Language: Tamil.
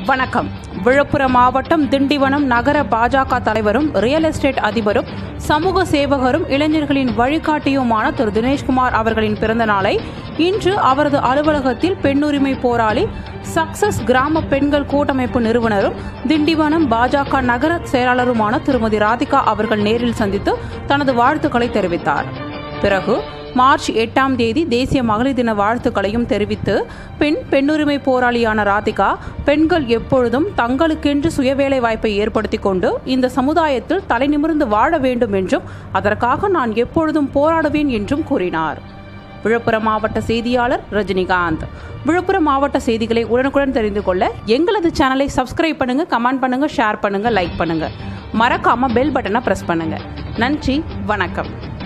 வணக்கம் விழுப்புரம் மாவட்டம் திண்டிவனம் நகர பாஜக தலைவரும் ரியல் எஸ்டேட் அதிபரும் சமூக சேவகரும் இளைஞர்களின் வழிகாட்டியுமான திரு தினேஷ்குமார் அவர்களின் பிறந்த நாளை இன்று அவரது அலுவலகத்தில் பெண்ணுரிமை போராளி சக்சஸ் கிராம பெண்கள் கூட்டமைப்பு நிறுவனரும் திண்டிவனம் பாஜக நகர செயலாளருமான திருமதி ராதிகா அவர்கள் நேரில் சந்தித்து தனது வாழ்த்துக்களை தெரிவித்தார் பிறகு மார்ச் எட்டாம் தேதி தேசிய மகளிர் தின வாழ்த்துக்களையும் தெரிவித்து பெண் பெண்ணுரிமை போராளியான ராதிகா பெண்கள் எப்பொழுதும் தங்களுக்கென்று சுயவேலை வாய்ப்பை ஏற்படுத்திக் கொண்டு இந்த சமுதாயத்தில் தலைநிமிர்ந்து வாழ வேண்டும் என்றும் அதற்காக நான் எப்பொழுதும் போராடுவேன் என்றும் கூறினார் விழுப்புரம் மாவட்ட செய்தியாளர் ரஜினிகாந்த் விழுப்புரம் மாவட்ட செய்திகளை உடனுக்குடன் தெரிந்து கொள்ள எங்களது சேனலை சப்ஸ்கிரைப் பண்ணுங்க கமெண்ட் பண்ணுங்க ஷேர் பண்ணுங்க லைக் பண்ணுங்க மறக்காம பெல் பட்டனை பிரஸ் பண்ணுங்க நன்றி வணக்கம்